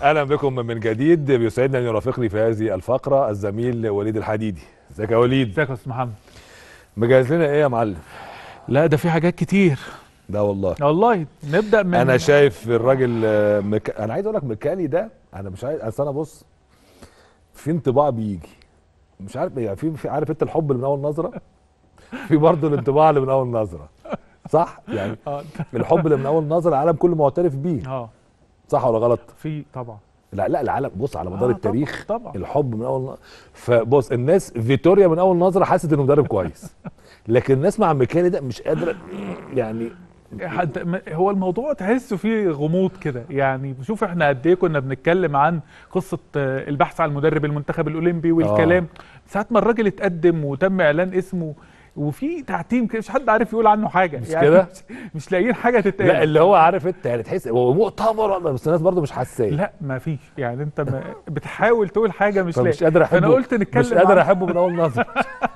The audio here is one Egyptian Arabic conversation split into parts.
اهلا بكم من جديد بيسعدنا ان يرافقني في هذه الفقره الزميل وليد الحديدي ازيك يا وليد ازيك يا استاذ محمد مجهز لنا ايه يا معلم لا ده في حاجات كتير ده والله والله نبدا من انا شايف الراجل آه، مك... انا عايز اقول لك مكالي ده انا مش عايز اصل انا بص في انطباع بيجي مش عارف يعني في في- عارف انت الحب اللي من اول نظره في برضه الانطباع اللي من اول نظره صح يعني اه الحب اللي من اول نظره العالم كله معترف بيه اه صح ولا غلط في طبعا لا لا العالم بص على مدار آه، طبعاً، التاريخ طبعا الحب من اول نظره فبص الناس فيتوريا من اول نظره حست انه مدرب كويس لكن الناس مع ميكالي ده مش قادره يعني حد- م- هو الموضوع تحسه فيه غموض كده يعني شوف احنا قد ايه كنا بنتكلم عن قصه آه، البحث عن المدرب المنتخب الاولمبي والكلام ساعه ما الراجل اتقدم وتم اعلان اسمه وفي تعتيم كده مش حد عارف يقول عنه حاجه مش يعني كده؟ مش, مش لاقيين حاجه تتقال لا اللي هو عارف انت يعني تحس هو مؤتمر بس الناس برضه مش حاساه لا ما فيش يعني انت ما بتحاول تقول حاجه مش فمش لاقي قادر احبه فانا قلت نتكلم مش قادر عن- احبه من اول نظره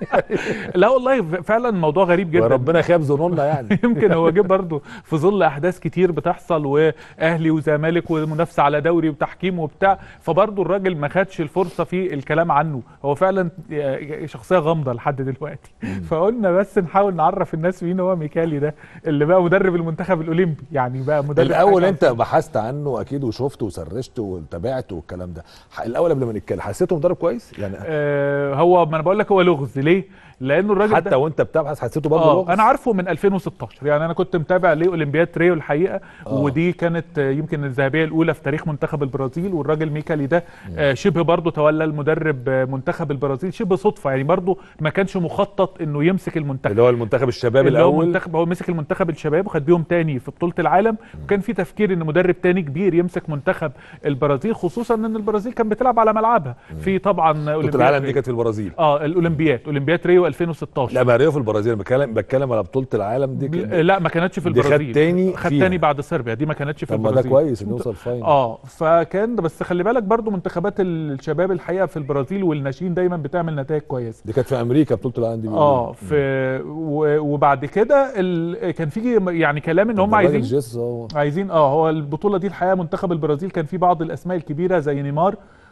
لا والله ف- فعلا الموضوع غريب جدا وربنا خاب ظنوننا يعني يمكن هو جه برضه في ظل احداث كتير بتحصل واهلي وزمالك ومنافسه على دوري وتحكيم وبتاع فبرضه الراجل ما خدش الفرصه في الكلام عنه هو فعلا شخصيه غامضه لحد دلوقتي فقلنا بس نحاول نعرف الناس مين هو ميكالي ده اللي بقى مدرب المنتخب الاولمبي يعني بقى مدرب الاول حاجة انت بحثت عنه اكيد وشفته وسرشته وتابعته والكلام ده ح- الاول قبل ما نتكلم حسيته مدرب كويس يعني آه هو ما انا بقول لك هو لغز ليه؟ لانه الراجل حتى ده وانت بتبحث حسيته برضه اه لغز؟ انا عارفه من 2016 يعني انا كنت متابع لاولمبياد ريو الحقيقه آه. ودي كانت آه، يمكن الذهبيه الاولى في تاريخ منتخب البرازيل والراجل ميكالي ده آه، شبه برضه تولى المدرب آه، منتخب البرازيل شبه صدفه يعني برضه ما كانش مخطط انه يمسك المنتخب اللي هو المنتخب الشباب اللي هو الاول منتخب هو مسك المنتخب الشباب وخد بيهم تاني في بطوله العالم وكان في تفكير ان مدرب تاني كبير يمسك منتخب البرازيل خصوصا ان البرازيل كان بتلعب على ملعبها في طبعا بطوله أولمبياد العالم دي ريو. كانت في البرازيل اه الاولمبياد اولمبياد ريو 2016 لا ما ريو في البرازيل أنا بتكلم بتكلم على بطوله العالم دي كده. لا ما كانتش في دي خد البرازيل تاني خد فيها. تاني بعد صربيا دي ما كانتش في طب ما ده البرازيل كويس انه يوصل فاينل اه فكان بس خلي بالك برضو منتخبات الشباب الحقيقه في البرازيل والناشئين دايما بتعمل نتائج كويسه دي كانت في امريكا بطوله العالم دي اه في و- وبعد كده ال... كان في يعني كلام ان هم الراجل عايزين جيسوس هو عايزين اه هو البطوله دي الحقيقه منتخب البرازيل كان في بعض الاسماء الكبيره زي نيمار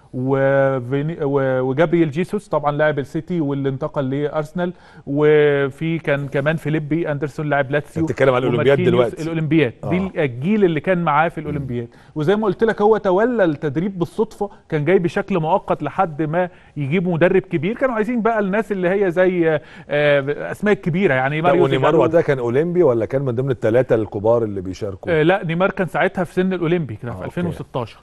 وفيني و- وجابرييل جيسوس طبعا لاعب السيتي واللي انتقل لارسنال وفي كان كمان فيليبي اندرسون لاعب لاتسيو انت بتتكلم على الاولمبياد وماركينيوس دلوقتي الاولمبياد دي آه. الجيل اللي كان معاه في الاولمبياد وزي ما قلت لك هو تولى التدريب بالصدفه كان جاي بشكل مؤقت لحد ما يجيبوا مدرب كبير كانوا عايزين بقى الناس اللي هي زي آه، اسماء كبيره يعني لا ماريو ونيمار زيجانو. وقتها كان اولمبي ولا كان من ضمن الثلاثه الكبار اللي بيشاركوا آه، لا نيمار كان ساعتها في سن الاولمبي كده آه، في أوكي. 2016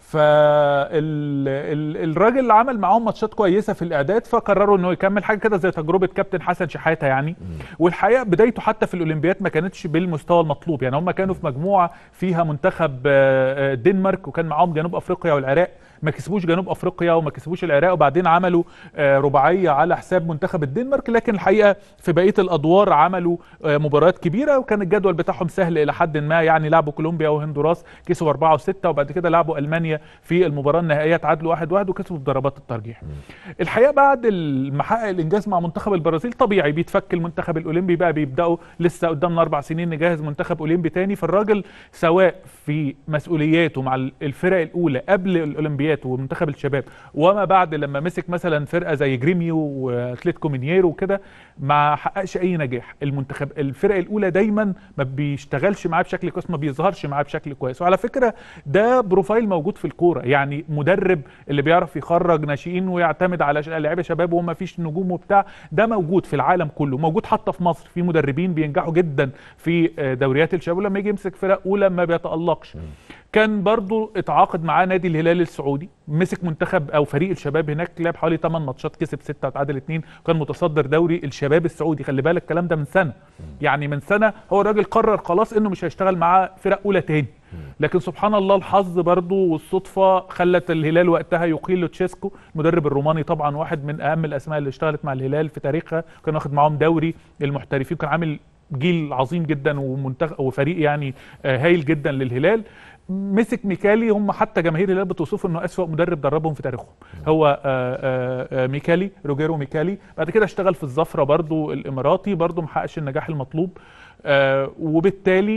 فالراجل اللي عمل معاهم ماتشات كويسه في الاعداد فقرروا انه يكمل حاجه كده زي تجربه كابتن حسن شحاته يعني والحقيقه بدايته حتى في الاولمبياد ما كانتش بالمستوى المطلوب يعني هم كانوا في مجموعه فيها منتخب آه، آه، الدنمارك وكان معاهم جنوب افريقيا والعراق ما كسبوش جنوب افريقيا وما كسبوش العراق وبعدين عملوا آه، رباعيه على حساب منتخب الدنمارك لكن الحقيقه في بقيه الادوار عملوا آه، مباريات كبيره وكان الجدول بتاعهم سهل الى حد ما يعني لعبوا كولومبيا وهندوراس كسبوا 4 و6 وبعد كده لعبوا المانيا في المباراه النهائيه تعادلوا 1 1 وكسبوا بضربات الترجيح. الحقيقه بعد ما حقق الانجاز مع منتخب البرازيل طبيعي بيتفك المنتخب الاولمبي بقى بيبداوا لسه قدامنا اربع سنين نجهز منتخب اولمبي تاني فالراجل سواء في مسؤولياته مع الفرق الاولى قبل الاولمبياد ومنتخب الشباب وما بعد لما مسك مثلا فرقه زي جريميو واتلتيكو مينيرو وكده ما حققش اي نجاح المنتخب الفرق الاولى دايما ما بيشتغلش معاه بشكل كويس ما بيظهرش معاه بشكل كويس وعلى فكره ده بروفايل موجود في الكوره يعني مدرب اللي بيعرف يخرج ناشئين ويعتمد على ش- لعيبه شباب وما فيش نجوم وبتاع ده موجود في العالم كله موجود حتى في مصر في مدربين بينجحوا جدا في آه، دوريات الشباب ولما يجي يمسك فرق اولى ما بيتالقش كان برضو اتعاقد معاه نادي الهلال السعودي مسك منتخب او فريق الشباب هناك لعب حوالي 8 ماتشات كسب 6 وتعادل 2 وكان متصدر دوري الشباب السعودي خلي بالك الكلام ده من سنه يعني من سنه هو الراجل قرر خلاص انه مش هيشتغل معاه فرق اولى تاني لكن سبحان الله الحظ برضو والصدفه خلت الهلال وقتها يقيل لوتشيسكو المدرب الروماني طبعا واحد من اهم الاسماء اللي اشتغلت مع الهلال في تاريخها كان واخد معاهم دوري المحترفين كان عامل جيل عظيم جدا ومنتخب وفريق يعني آه، هايل جدا للهلال مسك ميكالي هم حتى جماهير الهلال بتوصفه انه اسوأ مدرب دربهم في تاريخهم هو آه، آه، آه، ميكالي روجيرو ميكالي بعد كده اشتغل في الزفره برضو الاماراتي برضو محققش النجاح المطلوب آه، وبالتالي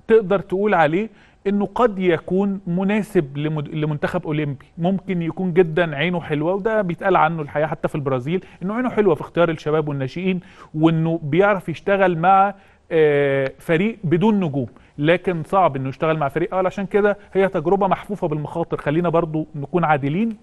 تقدر تقول عليه انه قد يكون مناسب لمد- لمنتخب اولمبي ممكن يكون جدا عينه حلوه وده بيتقال عنه الحقيقه حتى في البرازيل انه عينه حلوه في اختيار الشباب والناشئين وانه بيعرف يشتغل مع آه، فريق بدون نجوم لكن صعب انه يشتغل مع فريق اول عشان كده هي تجربه محفوفه بالمخاطر خلينا برضو نكون عادلين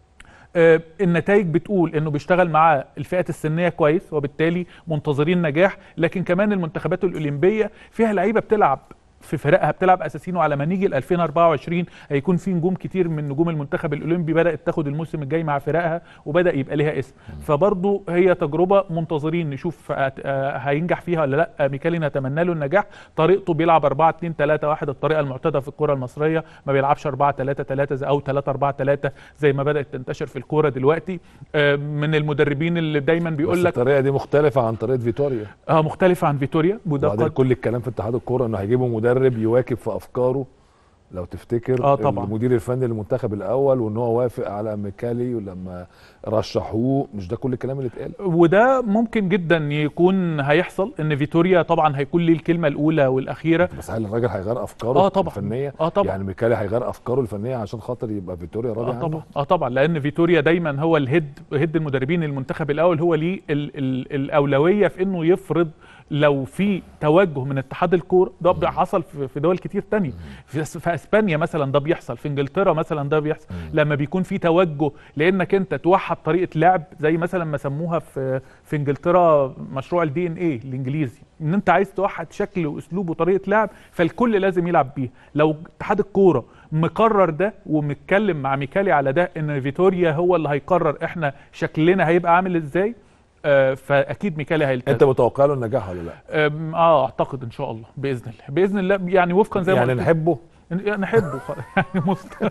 آه، النتائج بتقول انه بيشتغل مع الفئات السنيه كويس وبالتالي منتظرين نجاح لكن كمان المنتخبات الاولمبيه فيها لعيبه بتلعب في فرقها بتلعب اساسيين وعلى ما نيجي ل 2024 هيكون في نجوم كتير من نجوم المنتخب الاولمبي بدات تاخد الموسم الجاي مع فرقها وبدا يبقى ليها اسم فبرضه هي تجربه منتظرين نشوف هت- آه، هينجح فيها ولا لا ميكالي نتمنى له النجاح طريقته بيلعب 4 2 3 1 الطريقه المعتاده في الكره المصريه ما بيلعبش 4 3 3 او 3 4 3 زي ما بدات تنتشر في الكوره دلوقتي آه، من المدربين اللي دايما بس بيقول لك الطريقه دي مختلفه عن طريقه فيتوريا اه مختلفه عن فيتوريا وده وبعدين قد كل الكلام في اتحاد الكوره انه هيجيبوا مدرب يواكب في افكاره لو تفتكر آه طبعاً. المدير الفني للمنتخب الاول وان هو وافق على ميكالي ولما رشحوه مش ده كل الكلام اللي اتقال وده ممكن جدا يكون هيحصل ان فيتوريا طبعا هيكون ليه الكلمه الاولى والاخيره بس هل الراجل هيغير افكاره آه طبعاً. الفنيه اه طبعا يعني ميكالي هيغير افكاره الفنيه عشان خاطر يبقى فيتوريا راضي اه عنه طبعا اه طبعا لان فيتوريا دايما هو الهيد هيد المدربين المنتخب الاول هو ليه ال ال الاولويه في انه يفرض لو في توجه من اتحاد الكوره ده بي- حصل في في دول كتير تانية في, أس- في اسبانيا مثلا ده بيحصل في انجلترا مثلا ده بيحصل لما بيكون في توجه لانك انت توحد طريقه لعب زي مثلا ما سموها في في انجلترا مشروع الدي ان ايه الانجليزي ان انت عايز توحد شكل واسلوب وطريقه لعب فالكل لازم يلعب بيها لو اتحاد الكوره مقرر ده ومتكلم مع ميكالي على ده ان فيتوريا هو اللي هيقرر احنا شكلنا هيبقى عامل ازاي آه، فاكيد ميكالي هيلتزم انت متوقع له النجاح ولا لا أم، اه اعتقد ان شاء الله باذن الله باذن الله يعني وفقا زي ما يعني قلت- نحبه يعني نحبه خ- يعني مست...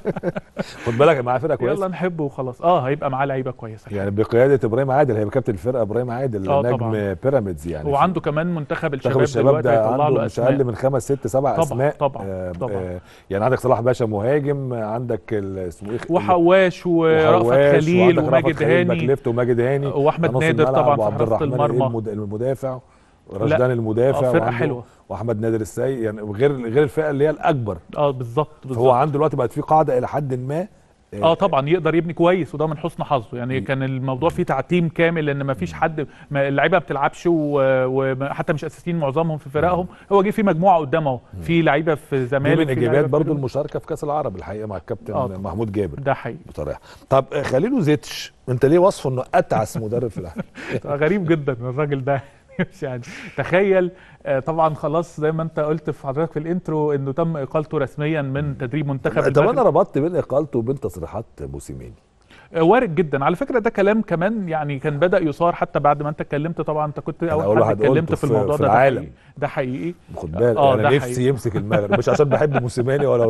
خد بالك معاه فرقه يلا كويسه نحبه وخلاص اه هيبقى معاه لعيبه كويسه يعني بقياده ابراهيم عادل هيبقى كابتن الفرقه ابراهيم عادل آه نجم طبعا. بيراميدز يعني وعنده كمان منتخب منتخب الشباب الشباب دلوقتي ده هيطلع عنده له مش اسماء اقل من خمس ست سبع طبعاً، اسماء طبعاً، آه طبعاً. آه يعني عندك صلاح باشا مهاجم عندك ال- اسمه ايه وحواش ورأفت وحواش، خليل وعندك رأفت وماجد خليل باك هاني ليفت وماجد هاني واحمد نص نادر الملعب طبعا في وعبد حراسه الرحمن المرمى المد- المدافع رشدان المدافع آه، فرقة وعنده- حلوة. واحمد نادر السيد يعني غير غير الفئه اللي هي الاكبر اه بالظبط فهو بالظبط عنده دلوقتي بقت في قاعده الى حد ما اه طبعا يقدر يبني كويس وده من حسن حظه يعني كان الموضوع فيه تعتيم كامل لان ما فيش حد ما اللعيبه ما بتلعبش و- وحتى مش اساسيين معظمهم في فرقهم هو جه في مجموعه قدامه اهو في لعيبه في دي زمالك من في ايجابيات لعيبة في برضو بيراميدز. المشاركه في كاس العرب الحقيقه مع الكابتن آه طبعاً. محمود جابر ده حقيقي بصراحه طب آه، خليل زيتش انت ليه وصفه انه اتعس مدرب في الاهلي غريب جدا الراجل ده مش يعني تخيل آه، طبعا خلاص زي ما انت قلت في حضرتك في الانترو انه تم اقالته رسميا من تدريب منتخب طب انا المغرب ربطت بين اقالته وبين تصريحات موسيماني آه، وارد جدا على فكره ده كلام كمان يعني كان بدا يصار حتى بعد ما انت اتكلمت طبعا انت كنت أول اول حد واحد اتكلمت قلته في في- الموضوع في ده ده العالم. حقيقي. ده حقيقي خد بالك آه، انا ده نفسي حقيقي. يمسك المغرب مش عشان بحب موسيماني ولا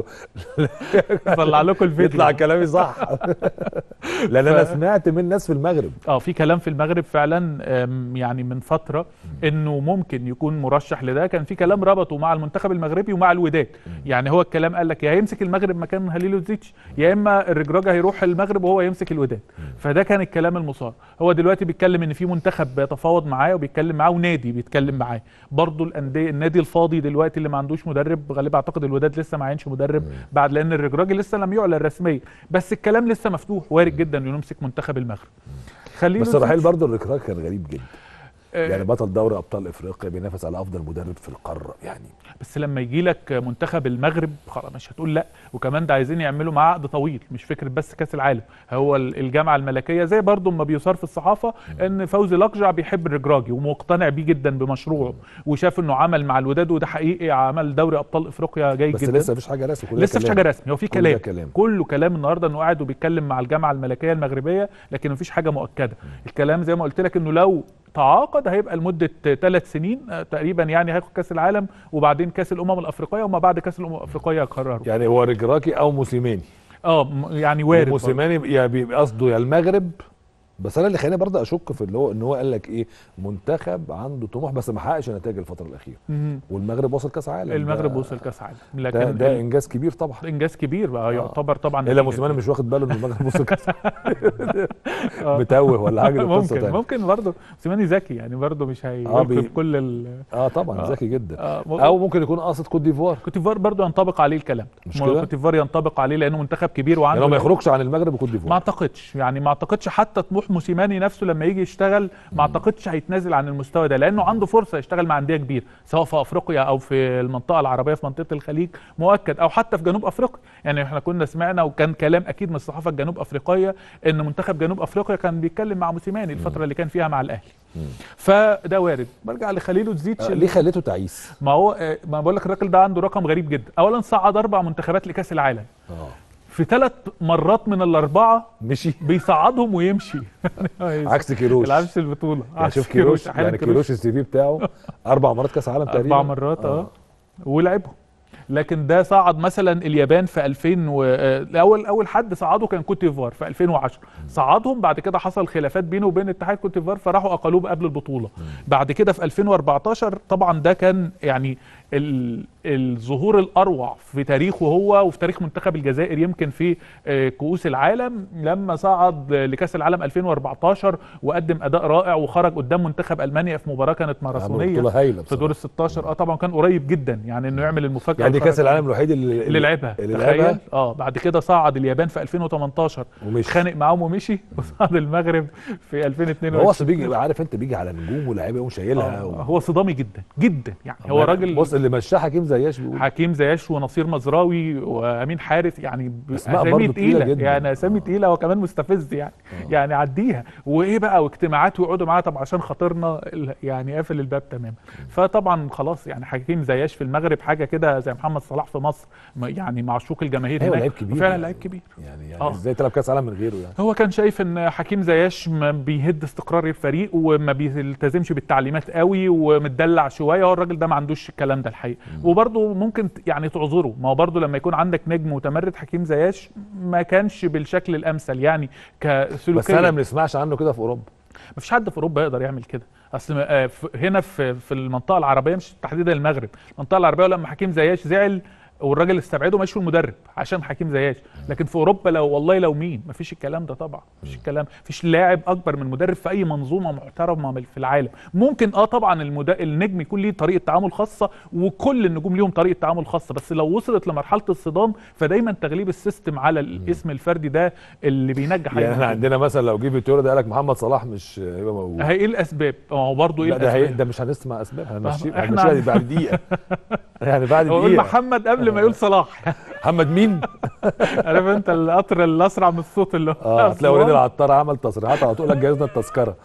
طلع لكم الفيديو يطلع كلامي صح لان انا سمعت من ناس في المغرب اه في كلام في المغرب فعلا آم، يعني من فتره انه ممكن يكون مرشح لده كان في كلام ربطه مع المنتخب المغربي ومع الوداد يعني هو الكلام قال لك يا هيمسك المغرب مكان هليلو زيتش يا اما الرجراجه هيروح المغرب وهو يمسك الوداد فده كان الكلام المصار هو دلوقتي بيتكلم ان في منتخب بيتفاوض معاه وبيتكلم معاه ونادي بيتكلم معاه برضه الانديه النادي الفاضي دلوقتي اللي ما عندوش مدرب غالبا اعتقد الوداد لسه ما عينش مدرب بعد لان الرجراجي لسه لم يعلن رسميا بس الكلام لسه مفتوح وارد جدا انه يمسك منتخب المغرب خليل بس رحيل زيتش- برضه الركراك كان غريب جدا آه، يعني بطل دوري ابطال افريقيا بينافس على افضل مدرب في القاره يعني بس لما يجي لك منتخب المغرب خلاص مش هتقول لا وكمان ده عايزين يعملوا معاه عقد طويل مش فكره بس كاس العالم هو ال- الجامعه الملكيه زي برضو ما بيصار في الصحافه ان فوزي الاقجع بيحب الرجراجي ومقتنع بيه جدا بمشروعه وشاف انه عمل مع الوداد وده حقيقي عمل دوري ابطال افريقيا جيد بس جدا لسه مفيش حاجه رسمي كل ده لسه مفيش كلام. حاجه رسمي هو في كل ده كلام كلام. كله كلام النهارده انه قاعد وبيتكلم مع الجامعه الملكيه المغربيه لكن مفيش حاجه مؤكده الكلام زي ما قلت لك انه لو تعاقد هيبقى لمده ثلاث سنين آه، تقريبا يعني هياخد كاس العالم وبعدين كاس الامم الافريقيه وما بعد كاس الامم الافريقيه يقرروا يعني هو رجراكي او موسيماني اه م- يعني وارد برضه. موسيماني يا بيبقى قصده يا المغرب بس انا اللي خلاني برضه اشك في اللي هو ان هو قال لك ايه منتخب عنده طموح بس ما حققش نتائج الفتره الاخيره مهم. والمغرب وصل كاس عالم المغرب ده- وصل كاس عالم ده, لكن ده ال- انجاز كبير طبعا انجاز كبير بقى آه. يعتبر طبعا الا نتيجة موسيماني مش واخد باله ان المغرب وصل كاس عالم آه. متوه ولا حاجه دي قصه ممكن تانية. ممكن برضه موسيماني ذكي يعني برضه مش آه، هيلقي بي- بكل ال اه طبعا آه. ذكي جدا آه، م- او ممكن يكون قاصد كوت ديفوار كوت ديفوار برضه ينطبق عليه الكلام مش م- كده؟ كوت ديفوار ينطبق عليه لانه منتخب كبير وعنده يعني هو ما يخرجش عن المغرب وكوت ما ديفوار اعتقدش يعني ما اعتقدش حتى طموح موسيماني نفسه لما يجي يشتغل ما اعتقدش هيتنازل عن المستوى ده لانه عنده فرصه يشتغل مع انديه كبيره سواء في افريقيا او في المنطقه العربيه في منطقه الخليج مؤكد او حتى في جنوب افريقيا يعني احنا كنا سمعنا وكان كلام اكيد من الصحافه الجنوب افريقيه ان منتخب جنوب افريقيا كان بيتكلم مع موسيماني الفتره اللي كان فيها مع الاهلي فده وارد برجع لخليل زيتش آه ليه خليته تعيس ما هو آه، ما بقول لك الراجل ده عنده رقم غريب جدا اولا صعد اربع منتخبات لكاس العالم اه في ثلاث مرات من الاربعه مشي بيصعدهم ويمشي عكس كيروش العكس البطوله يعني عكس شوف كيروش أحياناً يعني كيروش السي في بتاعه اربع مرات كاس عالم تقريبا اربع مرات اه ولعبهم لكن ده صعد مثلا اليابان في 2000 و... آه، اول اول حد صعده كان كوت ديفوار في 2010 صعدهم بعد كده حصل خلافات بينه وبين اتحاد كوت ديفوار فراحوا اقلوه قبل البطوله بعد كده في 2014 طبعا ده كان يعني ال... الظهور الاروع في تاريخه هو وفي تاريخ منتخب الجزائر يمكن في آه، كؤوس العالم لما صعد لكاس العالم 2014 وقدم اداء رائع وخرج قدام منتخب المانيا في مباراه كانت ماراثونيه بطوله هايله في دور ال 16 اه طبعا كان قريب جدا يعني انه يعمل المفاجاه يعني دي وخرج كاس العالم الوحيد اللي اللي لعبها اللي تخيل لعبها اه بعد كده صعد اليابان في 2018 ومش خانق معاهم ومشي وصعد المغرب في 2022 هو اصل بيجي عارف انت بيجي على نجوم ولاعيبه يقوم شايلها آه و... هو صدامي جدا جدا يعني هو راجل بص اللي مشاه حكيم زياش بيقول حكيم زياش ونصير مزراوي وامين حارث يعني ب- أسماء اسامي برضه تقيلة تقيله جدا. يعني اسامي آه. تقيله وكمان مستفز يعني آه. يعني عديها وايه بقى واجتماعات ويقعدوا معاه طب عشان خاطرنا ال- يعني قافل الباب تماما فطبعا خلاص يعني حكيم زياش في المغرب حاجه كده زي محمد صلاح في مصر م- يعني معشوق الجماهير ايوه هناك لعيب كبير فعلا يعني. لعيب كبير يعني يعني آه. ازاي تلعب كاس عالم من غيره يعني هو كان شايف ان حكيم زياش ما بيهد استقرار الفريق وما بيلتزمش بالتعليمات قوي ومتدلع شويه هو الراجل ده ما عندوش الكلام ده الحقيقه وبرضه ممكن ت- يعني تعذره ما هو برضه لما يكون عندك نجم متمرد حكيم زياش ما كانش بالشكل الامثل يعني بس انا كسلوكيا ما بنسمعش عنه كده في اوروبا ما فيش حد في اوروبا يقدر يعمل كده اصل آه، ف- هنا في في المنطقه العربيه مش تحديدا المغرب المنطقه العربيه لما حكيم زياش زعل والراجل استبعده مشوا المدرب عشان حكيم زياش لكن في اوروبا لو والله لو مين مفيش الكلام ده طبعا مفيش الكلام مفيش لاعب اكبر من مدرب في اي منظومه محترمه في العالم ممكن اه طبعا المد... النجم يكون ليه طريقه تعامل خاصه وكل النجوم ليهم طريقه تعامل خاصه بس لو وصلت لمرحله الصدام فدايما تغليب السيستم على الاسم الفردي ده اللي بينجح أي يعني احنا منظومة. عندنا مثلا لو جه فيتوريا ده قال لك محمد صلاح مش هيبقى موجود هي ايه الاسباب ما هو برضه ايه لا ده هي الاسباب ده مش هنسمع اسباب هنمشي إحنا هنمشيها عن- بعد دقيقه يعني بعد هو يقول دقيقه محمد قبل ما يقول صلاح محمد مين؟ عارف انت القطر الاسرع من الصوت اللي هو اه هتلاقي وليد أسوان. العطار عمل تصريحات على طول لك جهزنا التذكره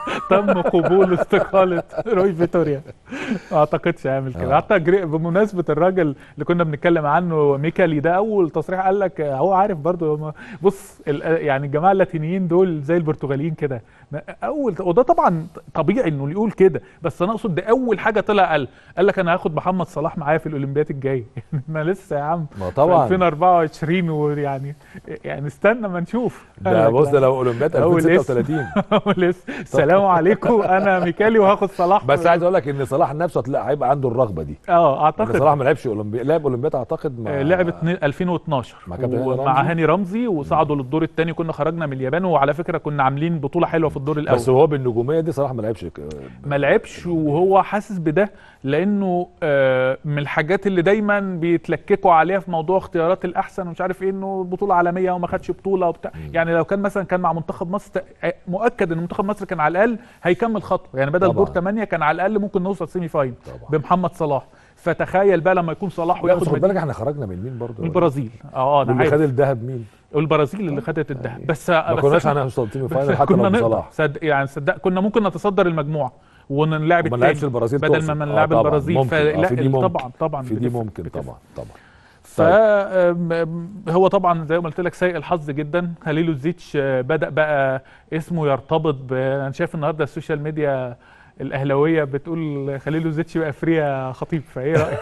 تم قبول استقاله روي فيتوريا ما اعتقدش هيعمل كده آه. حتى جري بمناسبه الراجل اللي كنا بنتكلم عنه ميكالي ده اول تصريح قال لك هو عارف برضه هم- بص ال- يعني الجماعه اللاتينيين دول زي البرتغاليين كده ما- اول وده طبعا طبيعي انه يقول كده بس انا اقصد ده اول حاجه طلع قال قال لك انا هاخد محمد صلاح معايا في الاولمبياد الجايه ما لسه يا عم ما في طبعا 2024 ويعني يعني استنى ما نشوف قال ده لك بص لا. ده لو اولمبياد أول اسم. 2036 لسه السلام عليكم انا ميكالي وهاخد صلاح بس عايز اقول لك ان صلاح نفسه هتلاقي هيبقى عنده الرغبه دي اه ان اعتقد صلاح ما لعبش اولمبياد لعب اولمبياد اعتقد مع آه، لعبت اتنين- 2012 مع كابتن هاني ومع رمزي. هاني رمزي وصعدوا للدور الثاني كنا خرجنا من اليابان وعلى فكره كنا عاملين بطوله حلوه في الدور الاول بس هو بالنجوميه دي صلاح ما لعبش ك- ما لعبش وهو حاسس بده لانه آه، من الحاجات اللي دايما بيتلككوا عليها في موضوع اختيارات الاحسن ومش عارف ايه انه بطوله عالميه وما خدش بطوله وبتاع يعني لو كان مثلا كان مع منتخب مصر ت- مؤكد ان منتخب مصر كان على الاقل هيكمل خطوه يعني بدل طبعاً. دور 8 كان على الاقل ممكن نوصل سيمي فاينل طبعا بمحمد صلاح فتخيل بقى لما يكون صلاح لا وياخد بس خد مدينة بالك احنا خرجنا من مين برضه من البرازيل اه اه انا واللي خد عارف الذهب مين؟ والبرازيل اللي خدت الذهب بس ما بس كناش إحنا- هنوصل سيمي بس فاينل حتى كنا لو نقدر بصلاح صدق يعني صدق كنا ممكن نتصدر المجموعه ونلعب وما نلعبش التاني البرازيل بدل تقصد. ما ما آه نلعب طبعاً، البرازيل ممكن. آه، فلا في دي ممكن. طبعا طبعا في دي بتفرق- ممكن بتفرق. طبعا طبعا فهو طبعا زي ما قلت لك سيء الحظ جدا خليل الزيتش آه، بدا بقى اسمه يرتبط ب... انا شايف النهارده السوشيال ميديا الاهلاويه بتقول خليل الزيتش بقى فريا خطيب فايه رايك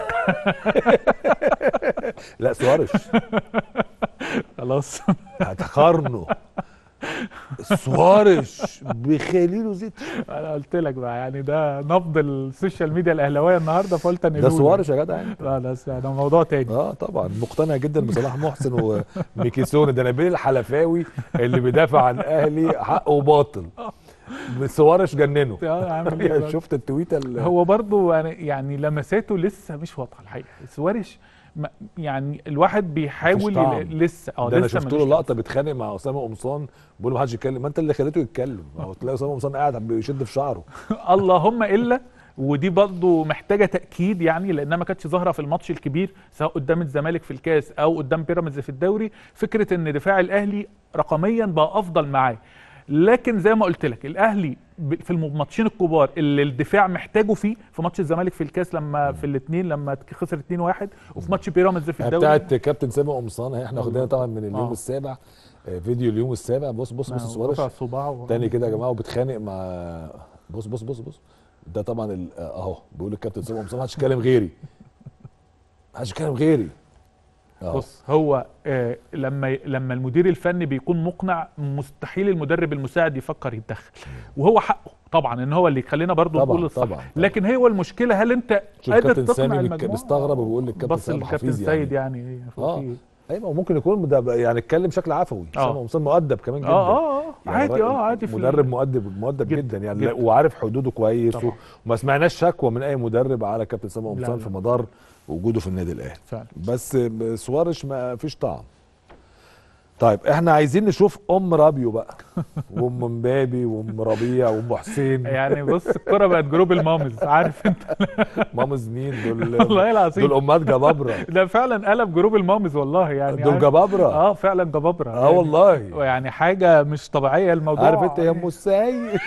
لا سوارش خلاص هتقارنه سوارش بخليله زيت انا قلت لك بقى يعني ده نبض السوشيال ميديا الاهلاويه النهارده فقلت ده انقله سوارش يا جدع يعني. لا لا ده موضوع تاني اه طبعا مقتنع جدا بصلاح محسن وميكيسون ده نبيل الحلفاوي اللي بيدافع عن اهلي حق وباطل سوارش جننه اه عامل ايه بقى؟ شفت التويته اللي هو برضو يعني- يعني لمساته لسه مش واضحه الحقيقه سوارش ما- يعني الواحد بيحاول طعم. يل- لسه اه ده انا لسه شفت له ملوش لقطه بيتخانق مع اسامه قمصان بيقول له ما حدش يتكلم ما انت اللي خليته يتكلم هو تلاقي اسامه قمصان قاعد بيشد في شعره اللهم الا ودي برضه محتاجه تاكيد يعني لانها ما كانتش ظاهره في الماتش الكبير سواء قدام الزمالك في الكاس او قدام بيراميدز في الدوري فكره ان دفاع الاهلي رقميا بقى افضل معاه لكن زي ما قلت لك الاهلي ب- في الماتشين الكبار اللي الدفاع محتاجه فيه في ماتش الزمالك في الكاس لما في الاثنين لما خسر 2-1 وفي ماتش بيراميدز في الدوري بتاعت كابتن سامي قمصان اهي احنا واخدينها طبعا من اليوم آه. السابع آه، فيديو اليوم السابع بص بص بص سوارش رفع صباعه تاني كده يا جماعه وبيتخانق مع بص بص بص بص ده طبعا ال- اهو بيقول الكابتن سامي قمصان ما حدش يتكلم غيري ما حدش يتكلم غيري اهو بص هو آه لما لما المدير الفني بيكون مقنع مستحيل المدرب المساعد يفكر يتدخل وهو حقه طبعا ان هو اللي يخلينا برضو طبعاً، نقول الصح طبعاً، طبعاً. لكن هو المشكله هل انت شوف قادر كابتن تقنع سامي بك- المجموعه مستغرب وبيقول للكابتن بص سامي الكابتن حفيظ سيد يعني يعني آه. في- ايوه ممكن يكون ده يعني اتكلم بشكل عفوي آه. سامي قمصان مؤدب كمان جدا اه اه اه يعني عادي راجل اه عادي في ال- مدرب مؤدب مؤدب جدا، جدا, يعني جدا. وعارف حدوده كويس و- طبعا. وما سمعناش شكوى من اي مدرب على كابتن سامي لا، قمصان لا. في مدار وجوده في النادي الاهلي فعلا بس سوارش ما فيش طعم طيب احنا عايزين نشوف ام رابيو بقى وام مبابي وام ربيع وام حسين يعني بص الكرة بقت جروب المامز عارف انت مامز مين دول والله العظيم دول امهات جبابره ده فعلا قلب جروب المامز والله يعني دول عارف- جبابره اه فعلا جبابره اه والله يعني حاجه مش طبيعيه الموضوع عارف انت يا ام السيد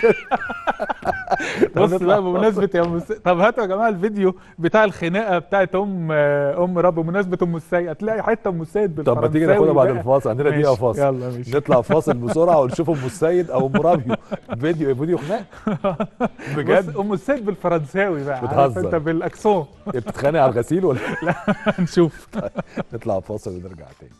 بص نطلع بقى بمناسبه يا ام السيد طب هاتوا يا جماعه الفيديو بتاع الخناقه بتاعت ام ام رب بمناسبه ام السيد هتلاقي حته ام السيد طب ما تيجي بالفرنساوي ناخدها بعد بقى. الفاصل عندنا دقيقه ماشي، فاصل يلا ماشي نطلع فاصل بسرعه ونشوف ام السيد او ام رابيو فيديو فيديو خناق بجد بص ام السيد بالفرنساوي بقى عارف بتهزر. انت بالاكسون هي بتتخانق على الغسيل ولا هنشوف نطلع فاصل ونرجع تاني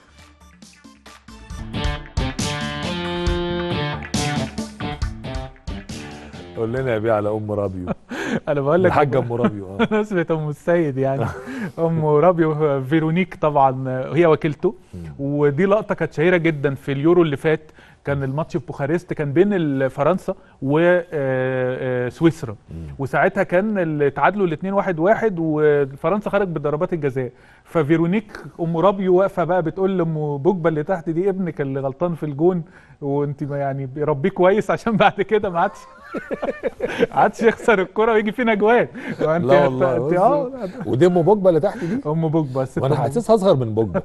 قول لنا يا بيه على ام رابيو انا بقول لك الحاجه ام رابيو اه بمناسبة ام السيد يعني ام رابيو فيرونيك طبعا هي وكيلته ودي لقطه كانت شهيره جدا في اليورو اللي فات كان الماتش في بوخارست كان بين ال- فرنسا وسويسرا وساعتها كان اللي تعادلوا الاثنين واحد واحد وفرنسا خرج بضربات الجزاء ففيرونيك ام رابيو واقفه بقى بتقول لام بوجبا اللي تحت دي ابنك اللي غلطان في الجون وانت ما يعني ربيه كويس عشان بعد كده ما عادش عادش يخسر الكرة ويجي فينا اجوان وانت لا والله انت اه ودي ام بوجبا اللي تحت دي ام بوجبا الست وانا أم حاسسها اصغر من بوجبا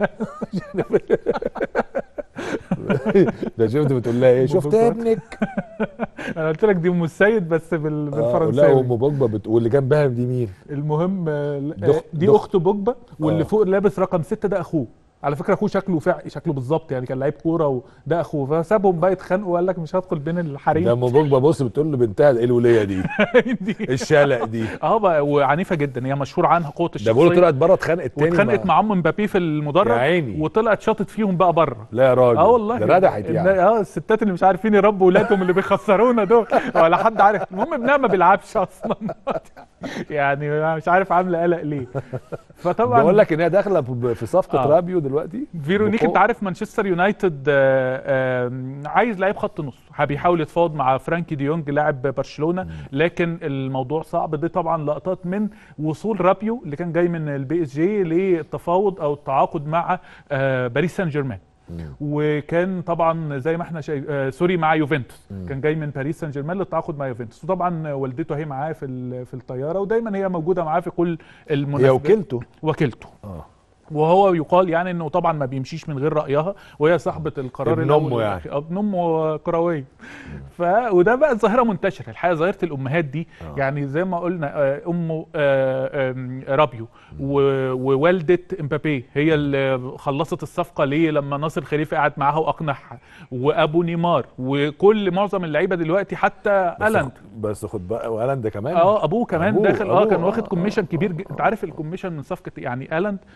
ده شفت بتقول لها ايه شفت بوجبا. ابنك انا قلت لك دي ام السيد بس بال... آه، لا بالفرنساوي ام بوجبا بت... واللي جنبها دي مين المهم آه، دخ- آه، دي دخ- اخت بوجبا واللي آه. فوق لابس رقم ستة ده اخوه على فكره اخوه شكله فع... شكله بالظبط يعني كان لعيب كوره وده اخوه فسابهم بقى يتخانقوا وقال لك مش هدخل بين ده الحريم ام بوجبا بص بتقول له بنتها ايه الوليه دي دي الشلق دي اه بقى وعنيفه جدا هي مشهور عنها قوه ده الشخصيه بيقولوا طلعت بره اتخانقت تاني واتخانقت مع ام مبابي في المدرج يا عيني. وطلعت شاطت فيهم بقى بره لا يا راجل اه والله ده ردحت إن- يعني اه الستات اللي مش عارفين يربوا ولادهم اللي بيخسرونا دول ولا حد عارف المهم ابنها ما بيلعبش اصلا يعني مش عارف عامله قلق ليه فطبعا بقول لك ان هي داخله ب- في صفقه آه. رابيو دلوقتي فيرونيك بقوة. انت عارف مانشستر يونايتد آه، آه، عايز لعيب خط نص بيحاول يتفاوض مع فرانكي ديونج لاعب برشلونه لكن الموضوع صعب دي طبعا لقطات من وصول رابيو اللي كان جاي من البي اس جي للتفاوض او التعاقد مع آه، باريس سان جيرمان وكان طبعا زي ما احنا شايف آه سوري مع يوفنتوس كان جاي من باريس سان جيرمان للتعاقد مع يوفنتوس وطبعا والدته هي معاه في ال- في الطياره ودايما هي موجوده معاه في كل هي المناسبات وكيلته وكيلته اه وهو يقال يعني انه طبعا ما بيمشيش من غير رايها وهي صاحبه القرار ابن الأول أمه والأخير. يعني. ابن امه كرويه ف وده بقى ظاهره منتشره الحقيقه ظاهره الامهات دي آه. يعني زي ما قلنا آه، امه آه، آم، رابيو و- ووالده امبابي هي اللي خلصت الصفقه ليه لما ناصر خليفه قعد معاها واقنعها وابو نيمار وكل معظم اللعيبه دلوقتي حتى بس الاند خ- بس خد بقى والاند كمان اه ابوه كمان أبوه- داخل اه أبوه، كان واخد آه، كوميشن آه، كبير آه، ج... انت عارف الكوميشن من صفقه يعني الاند اتدفع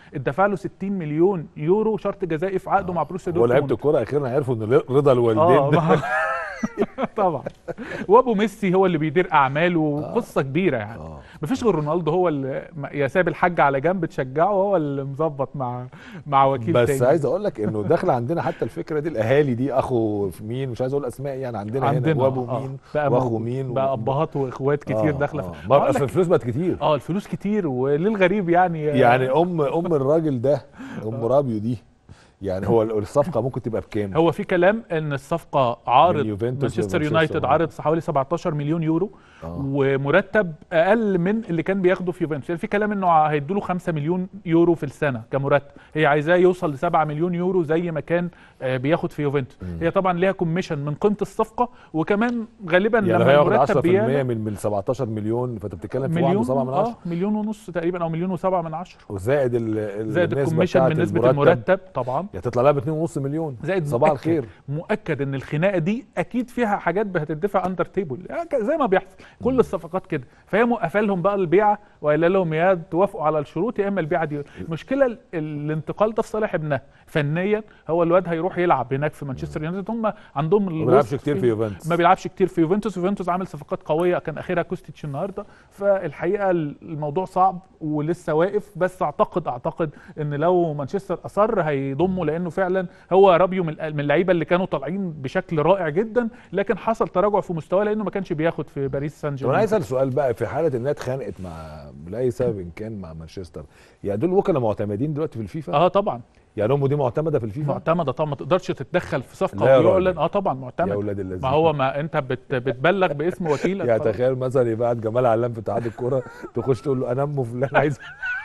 دفع له 60 مليون يورو شرط جزائي في عقده مع بروسيا هو لعيبه دورتموند الكوره اخيرا عرفوا ان رضا الوالدين اه ده ما- طبعا وابو ميسي هو اللي بيدير اعماله قصه كبيره يعني آه. مفيش غير رونالدو هو اللي يا ساب الحاج على جنب تشجعه هو اللي مظبط مع مع وكيل بس تاني عايز اقول لك انه داخل عندنا حتى الفكره دي الاهالي دي اخو في مين مش عايز اقول اسماء يعني عندنا, عندنا هنا وابو آه. مين بقى واخو موجود. مين بقى و- ابهات واخوات كتير آه، داخله آه. في ما بقول اصل لك- الفلوس بقت كتير اه الفلوس كتير وللغريب يعني يعني ام ام الراجل ده ام رابيو دي يعني هو الصفقه ممكن تبقى بكام هو في كلام ان الصفقه عارض من يوفنتوس مانشستر لمانشستر يونايتد يونايتد. عارض حوالي 17 مليون يورو آه. ومرتب اقل من اللي كان بياخده في يوفنتوس يعني في كلام انه هيدوا له 5 مليون يورو في السنه كمرتب هي عايزاه يوصل ل 7 مليون يورو زي ما كان آه، بياخد في يوفنتوس هي طبعا ليها كوميشن من قيمه الصفقه وكمان غالبا يعني لما لو هياخد المرتب 10% بيعلى من من 17 مليون فانت بتتكلم في 1.7 مليون من 10 اه مليون ونص تقريبا او مليون وسبعة من عشرة وزائد ال- ال- زائد النسبة الكوميشن بتاعت من نسبه المرتب طبعا يا تطلع لها ب 2.5 مليون زائد صباح مؤكد الخير مؤكد ان الخناقه دي اكيد فيها حاجات هتدفع اندر تيبل زي ما بيحصل كل الصفقات كده فهي موقفه لهم بقى البيعه وقال لهم يا توافقوا على الشروط يا اما البيعه دي المشكله ال- الانتقال ده في صالح ابنها فنيا هو الواد هيروح يلعب هناك في مانشستر يونايتد هم عندهم ما الوسط بيلعبش كتير في يوفنتوس ما بيلعبش كتير في يوفنتوس يوفنتوس عامل صفقات قويه كان اخرها كوستيتش النهارده فالحقيقه الموضوع صعب ولسه واقف بس اعتقد اعتقد ان لو مانشستر اصر هيضمه لانه فعلا هو رابيو من من اللعيبه اللي كانوا طالعين بشكل رائع جدا لكن حصل تراجع في مستواه لانه ما كانش بياخد في باريس سان طب انا جيرمان عايز اسال سؤال بقى في حاله انها اتخانقت مع لاي سبب ان كان مع مانشستر يعني دول وكلاء معتمدين دلوقتي في الفيفا اه طبعا يعني هم دي معتمده في الفيفا معتمده طبعا ما تقدرش تتدخل في صفقه لا يا ويعلن راجل. اه طبعا يا معتمد اولاد الذين ما هو ما انت بت بتبلغ باسم وكيلك يعني خلاص. تخيل مثلا يبعت جمال علام في اتحاد الكوره تخش تقول له انا ام فلان عايز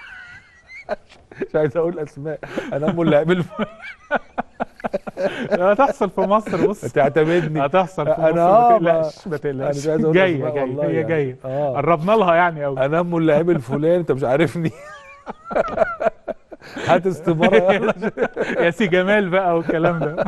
مش عايز اقول اسماء انا ام اللاعب الف- هتحصل في مصر بص تعتمدني هتحصل في أنا مصر آه، ما ما- تقلقش ما انا مش تقلقش عايز اقول جايه أسماء جايه والله هي يعني. جايه اه قربنا لها يعني قوي انا ام اللاعب الفلاني انت مش عارفني هات استماره يلا يا سي جمال بقى والكلام ده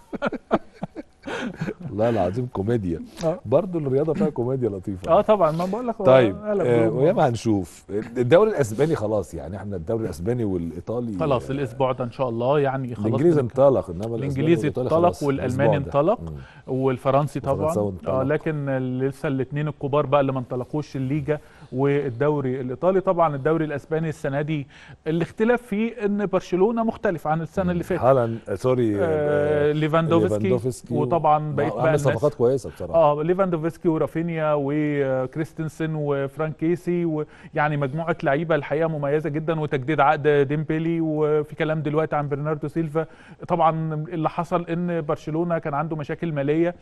والله العظيم كوميديا آه. برضه الرياضه فيها كوميديا لطيفه اه طبعا ما بقول لك هو طيب قلب آه دور. وياما هنشوف الدوري الاسباني خلاص يعني احنا الدوري الاسباني والايطالي خلاص آه، الاسبوع ده ان شاء الله يعني خلاص الانجليزي بنك- انطلق انما الأسباني الانجليزي والإيطالي انطلق خلاص والالماني الأسبوع ده. انطلق مم. والفرنسي طبعا والفرنساوي انطلق. اه لكن ال- لسه الاثنين الكبار بقى اللي ما انطلقوش الليجا والدوري الايطالي طبعا الدوري الاسباني السنه دي الاختلاف فيه ان برشلونه مختلف عن السنه اللي فاتت هالاند آه، سوري آه آه، ليفاندوفسكي وطبعا بقيت بقى عامل الناس صفقات كويسه بصراحه اه ليفاندوفسكي ورافينيا وكريستنسن وفرانك كيسي ويعني مجموعه لعيبه الحقيقه مميزه جدا وتجديد عقد ديمبلي وفي كلام دلوقتي عن برناردو سيلفا طبعا اللي حصل ان برشلونه كان عنده مشاكل ماليه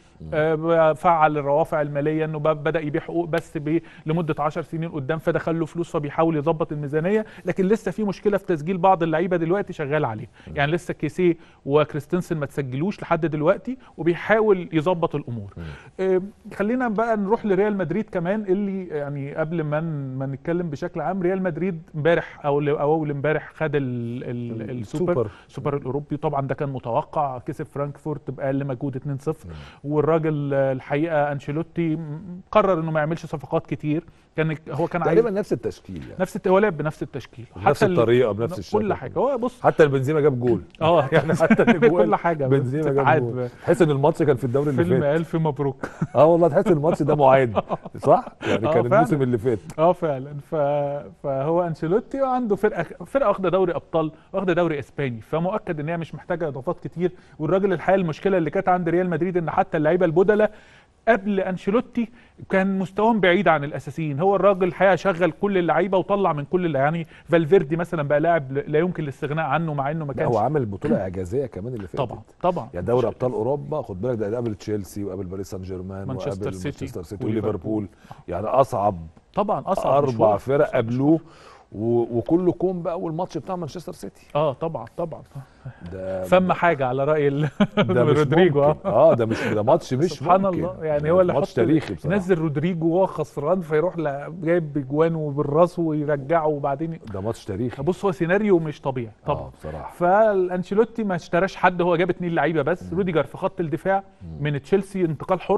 آه فعل الروافع الماليه انه ب- بدا يبيع حقوق بس ب- لمده 10 سنين قدام فدخل له فلوس فبيحاول يظبط الميزانيه لكن لسه في مشكله في تسجيل بعض اللعيبه دلوقتي شغال عليه يعني لسه كيسي وكريستنسن ما تسجلوش لحد دلوقتي وبيحاول يظبط الامور آه، خلينا بقى نروح لريال مدريد كمان اللي يعني قبل ما ن- ما نتكلم بشكل عام ريال مدريد امبارح او ل- او اول امبارح خد ال ال السوبر السوبر الاوروبي طبعا ده كان متوقع كسب فرانكفورت باقل مجهود 2-0 والراجل آه، الحقيقه انشيلوتي م- قرر انه ما يعملش صفقات كتير كان هو كان عايز تقريبا نفس التشكيل يعني نفس الت- هو لعب بنفس التشكيل بنفس ال- الطريقه بنفس الشكل كل حاجه هو بص حتى البنزيما جاب جول اه يعني حتى الأجوال كل حاجه بنزيما جاب بتتعاد جول ب- تحس ان الماتش كان في الدوري اللي فيلم فات الف مبروك اه والله تحس ان الماتش ده معاد صح يعني آه، كان فعلا. الموسم اللي فات اه فعلا ف... فهو انشيلوتي وعنده فرقه فرقه واخده دوري ابطال واخده دوري اسباني فمؤكد ان هي مش محتاجه اضافات كتير والراجل الحقيقه المشكله اللي كانت عند ريال مدريد ان حتى اللعيبه البدلاء قبل انشيلوتي كان مستواهم بعيد عن الاساسيين هو الراجل الحقيقه شغل كل اللعيبه وطلع من كل اللي يعني فالفيردي مثلا بقى لاعب لا يمكن الاستغناء عنه مع انه ما لا كانش هو عامل بطوله اعجازيه كمان اللي فاتت طبعا طبعا يعني دوري ابطال اوروبا خد بالك ده قابل تشيلسي وقابل باريس سان جيرمان مانشستر وقابل سيتي مانشستر سيتي وليفربول. وليفربول يعني اصعب طبعا اصعب اربع مشوار. فرق أصعب قابلوه و- وكله كوم بقى والماتش بتاع مانشستر سيتي اه طبعا طبعا ده فما حاجه على راي ال- ده مش رودريجو ممكن. آه. اه ده مش ده ماتش مش سبحان ممكن. الله يعني هو اللي ماتش حط تاريخي بصراحه ينزل رودريجو وهو خسران فيروح ل- جايب بجوان وبالراس ويرجعه وبعدين ده ماتش تاريخي بص هو سيناريو مش طبيعي طبعا اه بصراحه فالانشيلوتي ما اشتراش حد هو جاب اتنين لعيبه بس روديجر في خط الدفاع من تشيلسي انتقال حر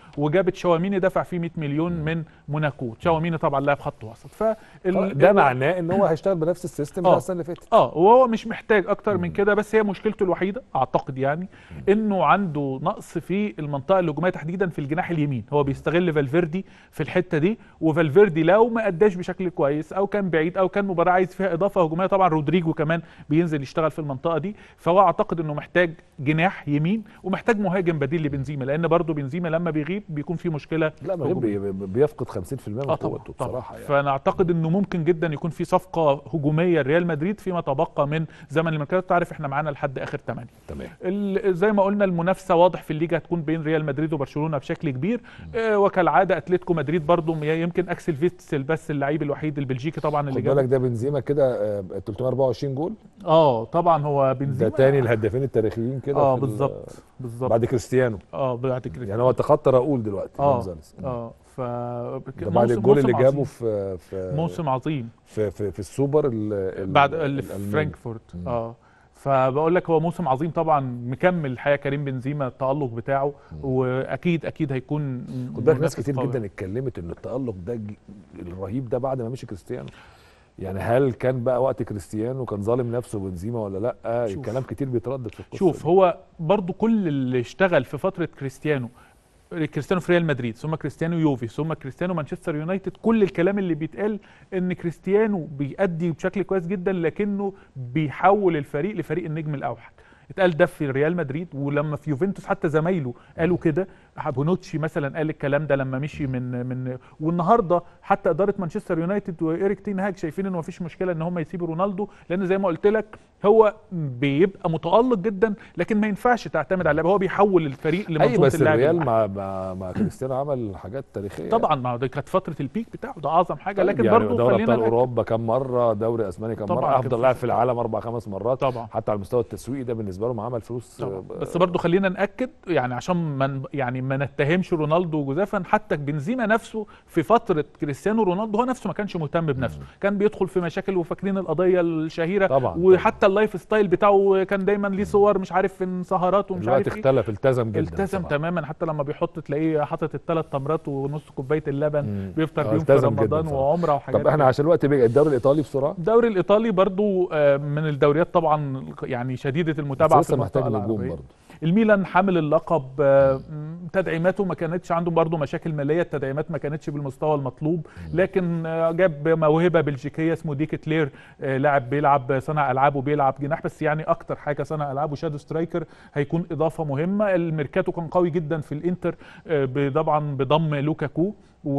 وجابت شاوميني دفع فيه 100 مليون من موناكو شاوميني طبعا لاعب خط وسط ف ده معناه ان هو هيشتغل بنفس السيستم بتاع آه. السنه اللي فاتت اه وهو مش محتاج اكتر من كده بس هي مشكلته الوحيده اعتقد يعني انه عنده نقص في المنطقه الهجوميه تحديدا في الجناح اليمين هو بيستغل فالفيردي في الحته دي وفالفيردي لو ما اداش بشكل كويس او كان بعيد او كان مباراه عايز فيها اضافه هجوميه طبعا رودريجو كمان بينزل يشتغل في المنطقه دي فهو اعتقد انه محتاج جناح يمين ومحتاج مهاجم بديل لبنزيما لان برضه بنزيما لما بيغيب بيكون في مشكله لا من غير هجومية. بي- بي- بيفقد 50% من اه طبعا قوته طبعا بصراحه يعني فانا اعتقد انه ممكن جدا يكون في صفقه هجوميه لريال مدريد فيما تبقى من زمن الميركاتو تعرف احنا معانا لحد اخر 8 تمام ال- زي ما قلنا المنافسه واضح في الليجا هتكون بين ريال مدريد وبرشلونه بشكل كبير آه وكالعاده اتلتيكو مدريد برضو م- يمكن اكسل فيتسل بس اللعيب الوحيد البلجيكي طبعا اللي خد جاب بالك ده بنزيما كده آه، 324 جول اه طبعا هو ده بنزيما تاني الهدافين التاريخيين كده اه في ال- بالظبط بالظبط بعد كريستيانو اه بعد كده يعني هو تخطى راؤول دلوقتي اه جونزاليز. اه ف ده بعد الجول اللي جابه عظيم. في في موسم عظيم في في, في السوبر ال- ال- بعد اللي في الألماني. فرانكفورت مم. اه فبقول لك هو موسم عظيم طبعا مكمل الحقيقه كريم بنزيما التالق بتاعه واكيد اكيد هيكون خد بالك ناس منافس كتير قوي. جدا اتكلمت ان التألق ده ج- الرهيب ده بعد ما مشي كريستيانو يعني هل كان بقى وقت كريستيانو كان ظالم نفسه بنزيما ولا لا شوف. كلام كتير بيتردد في القصه شوف دي. هو برضو كل اللي اشتغل في فتره كريستيانو كريستيانو في ريال مدريد ثم كريستيانو يوفي ثم كريستيانو مانشستر يونايتد كل الكلام اللي بيتقال ان كريستيانو بيأدي بشكل كويس جدا لكنه بيحول الفريق لفريق النجم الاوحد اتقال ده في ريال مدريد ولما في يوفنتوس حتى زمايله قالوا كده بونوتشي مثلا قال الكلام ده لما مشي من من والنهارده حتى اداره مانشستر يونايتد وايريك تين هاج شايفين انه مفيش مشكله ان هم يسيبوا رونالدو لان زي ما قلت لك هو بيبقى متالق جدا لكن ما ينفعش تعتمد على اللعب هو بيحول الفريق اي لمنظومه بس اللعب الريال الواحد. مع مع, مع كريستيانو عمل حاجات تاريخيه طبعا ما دي كانت فتره البيك بتاعه ده اعظم حاجه طيب لكن يعني برضه دوري خلينا ابطال نأكد. اوروبا كم مره دوري اسباني كم طبعاً مره كان افضل في لاعب في العالم اربع خمس مرات طبعا حتى على المستوى التسويقي ده بالنسبه لهم عمل فلوس طبعا آه، بس برضه خلينا ناكد يعني عشان ما ن- يعني ما نتهمش رونالدو وجوزيفا حتى بنزيما نفسه في فتره كريستيانو رونالدو هو نفسه ما كانش مهتم بنفسه كان بيدخل في مشاكل وفاكرين القضيه الشهيره طبعاً، وحتى اللايف ستايل بتاعه كان دايما ليه صور مش عارف في سهرات ومش الوقت عارف ايه اختلف التزم جدا التزم بصراحة. تماما حتى لما بيحط تلاقيه حاطط الثلاث تمرات ونص كوبايه اللبن مم. بيفطر آه، بيهم في التزم جداً رمضان بصراحة. وعمره وحاجات طب احنا كده. عشان الوقت بيجي الدوري الايطالي بسرعه الدوري الايطالي برضو آه، من الدوريات طبعا يعني شديده بس المتابعه لسه في محتاج المنطقه نجوم العربيه برضه الميلان حامل اللقب آه، م، تدعيماته ما كانتش عنده برضه مشاكل ماليه التدعيمات ما كانتش بالمستوى المطلوب لكن آه، جاب موهبه بلجيكيه اسمه ديك كلير آه، لاعب بيلعب صانع العاب وبيلعب جناح بس يعني اكتر حاجه صانع العاب وشادو سترايكر هيكون اضافه مهمه الميركاتو كان قوي جدا في الانتر آه، طبعا بضم لوكاكو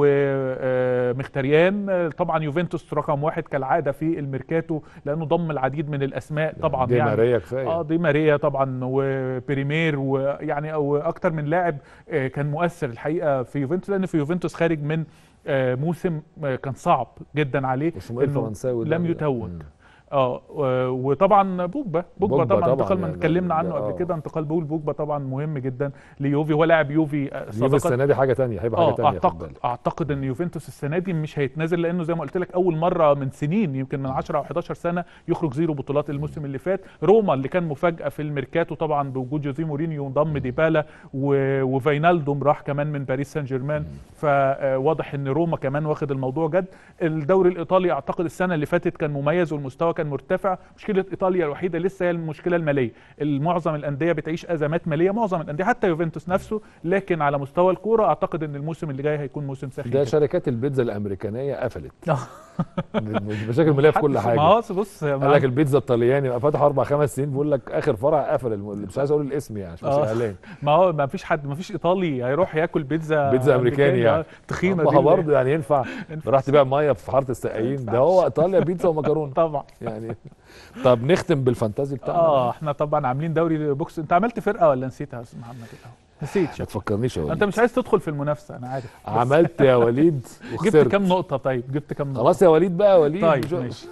ومختريان طبعا يوفنتوس رقم واحد كالعاده في الميركاتو لانه ضم العديد من الاسماء طبعا دي يعني ماريا كفايه اه دي ماريا طبعا وبريمير ويعني واكتر من لاعب آه، كان مؤثر الحقيقه في يوفنتوس لان في يوفنتوس خارج من آه، موسم آه، كان صعب جدا عليه اسمه ايه إنه الفرنساوي ده؟ لم يتوج مم. اه و- وطبعا بوجبا بوجبا, بوجبا طبعا طبعاً انتقال ما يعني اتكلمنا عنه ده- قبل آه. كده انتقال بول بوجبا طبعا مهم جدا ليوفي هو لاعب يوفي آه، يوفي سابقا السنه دي حاجه تانية هيبقى حاجه اه تانية خد اعتقد بالك. اعتقد ان يوفنتوس السنه دي مش هيتنازل لانه زي ما قلت لك اول مره من سنين يمكن من 10 او 11 سنه يخرج زيرو بطولات الموسم اللي فات روما اللي كان مفاجاه في الميركاتو طبعا بوجود جوزيه مورينيو انضم ديبالا و- وفاينالدوم راح كمان من باريس سان جيرمان فواضح ان روما كمان واخد الموضوع جد الدوري الايطالي اعتقد السنه اللي فاتت كان مميز والمستوى كان مرتفع مشكله ايطاليا الوحيده لسه هي المشكله الماليه معظم الانديه بتعيش ازمات ماليه معظم الانديه حتى يوفنتوس نفسه لكن على مستوى الكوره اعتقد ان الموسم اللي جاي هيكون موسم سخيف ده جداً. شركات البيتزا الامريكانيه قفلت آه. مشاكل ماليه في كل حد- حاجه ما هو بص قال لك البيتزا الطلياني بقى فتح اربع خمس سنين بيقول لك اخر فرع قفل الم... مش عايز اقول الاسم يعني عشان مش آه. اعلان ما هو ما فيش حد ما فيش ايطالي هيروح ياكل بيتزا بيتزا أمريكاني يعني. آه، تخينه ما دي هو اللي- برضه يعني ينفع ينفع. راح تبيع ميه في حاره السقايين ده هو ايطاليا بيتزا ومكرونه طبعا يعني طب نختم بالفانتازي بتاعنا اه احنا طبعا عاملين دوري بوكس انت عملت فرقه ولا نسيتها يا استاذ محمد الأول؟ نسيت ما شكلك. تفكرنيش يا انت وليد مش عايز تدخل في المنافسه انا عارف بس عملت يا وليد جبت وخسرت كام نقطه طيب جبت كام نقطه خلاص يا وليد بقى يا وليد طيب مش- ماشي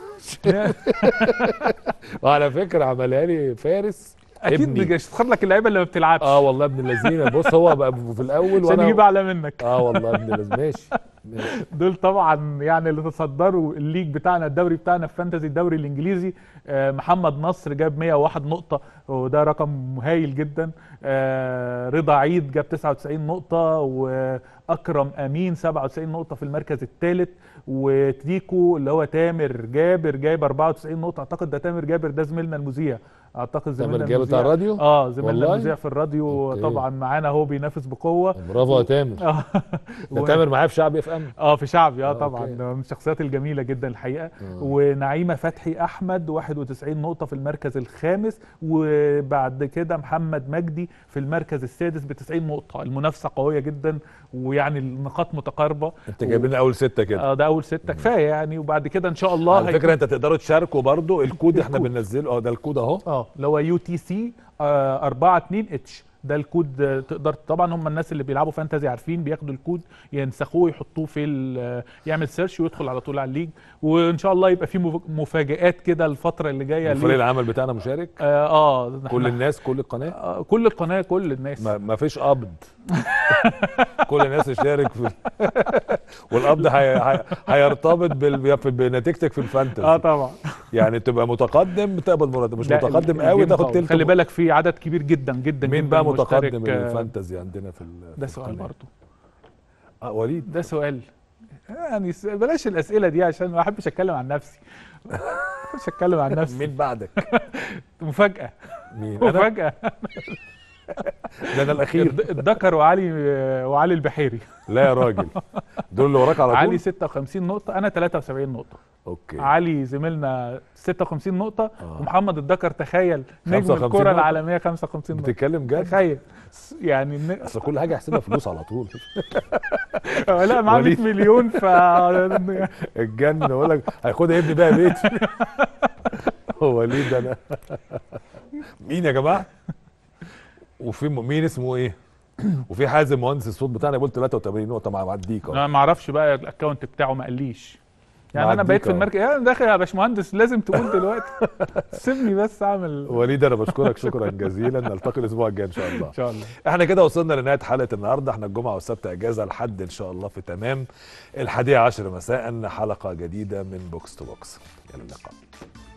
وعلى فكره عملها لي فارس اكيد ابني. مش تختار لك اللعيبه اللي ما بتلعبش اه والله ابن اللذينه بص هو بقى في الاول عشان يجيب وانا اعلى منك اه والله ابن اللذينه ماشي دول طبعا يعني اللي تصدروا الليج بتاعنا الدوري بتاعنا في فانتزي الدوري الانجليزي آه، محمد نصر جاب 101 نقطة وده رقم هايل جدا آه، رضا عيد جاب 99 نقطة واكرم امين 97 نقطة في المركز الثالث وتريكو اللي هو تامر جابر جايب 94 نقطة اعتقد ده تامر جابر ده زميلنا المذيع اعتقد زميلنا تامر جابر بتاع المذيع- الراديو اه زميلنا والله؟ المذيع في الراديو أوكي. طبعا معانا هو بينافس بقوة برافو يا تامر اه ده و- تامر معايا في شعبي اف ام اه في شعبي اه آه، طبعا أوكي. ده من الشخصيات الجميله جدا الحقيقه آه. ونعيمه فتحي احمد 91 نقطه في المركز الخامس وبعد كده محمد مجدي في المركز السادس ب 90 نقطه المنافسه قويه جدا ويعني النقاط متقاربه انت جايب لنا اول ستة كده اه ده اول سته كفايه يعني وبعد كده ان شاء الله على فكره هيكون- انت تقدروا تشاركوا برضو الكود احنا الكود. بننزله اه ده الكود اهو اه اللي هو يو تي سي 42 اتش ده الكود آه، تقدر طبعا هم الناس اللي بيلعبوا فانتزي عارفين بياخدوا الكود ينسخوه يحطوه في ال- يعمل سيرش ويدخل على طول على الليج وان شاء الله يبقى في مف- مفاجآت كده الفتره اللي جايه الفريق ليه. العمل بتاعنا مشارك اه, آه كل إحنا- الناس كل القناه آه كل القناه كل الناس ما, ما فيش قبض كل الناس تشارك في والقبض هي... هي... هيرتبط بال... في- بنتيجتك في الفانتزي اه طبعا يعني تبقى متقدم تقبض مرتب مش لا، متقدم ال- قوي الجيم تاخد قوي. تلت خلي بالك في عدد كبير جدا جدا مين جدا بقى مشترك، متقدم آه، الفانتزي عندنا في ال... ده في سؤال القناة؟ برضه اه وليد ده سؤال يعني س- بلاش الاسئله دي عشان ما احبش اتكلم عن نفسي ما احبش اتكلم عن نفسي مين بعدك مفاجاه مين انا مفاجاه ده انا الاخير الد- الدكر وعلي وعلي البحيري لا يا راجل دول اللي وراك على طول علي 56 نقطة أنا 73 نقطة اوكي علي زميلنا 56 نقطة آه. ومحمد الدكر تخيل نجم 55 الكرة نقطة؟ العالمية 55 نقطة بتتكلم جد تخيل س- يعني الن- اصل كل حاجه احسبها فلوس على طول آه، لا معاه 100 وليد. مليون ف الجن بقول لك هياخدها ابني بقى بيتي هو وليد انا مين يا جماعه وفي م- مين اسمه ايه وفي حازم مهندس الصوت بتاعنا بيقول 83 نقطه مع معديك اهو انا ما اعرفش بقى الاكونت بتاعه ما قاليش يعني انا معديك بقيت في أهو. المركز يعني داخل يا باشمهندس لازم تقول دلوقتي سيبني بس اعمل وليد انا بشكرك شكرا جزيلا نلتقي الاسبوع الجاي ان شاء الله ان شاء الله احنا كده وصلنا لنهايه حلقه النهارده احنا الجمعه والسبت اجازه لحد ان شاء الله في تمام الحادية عشر مساء حلقه جديده من بوكس تو بوكس الى اللقاء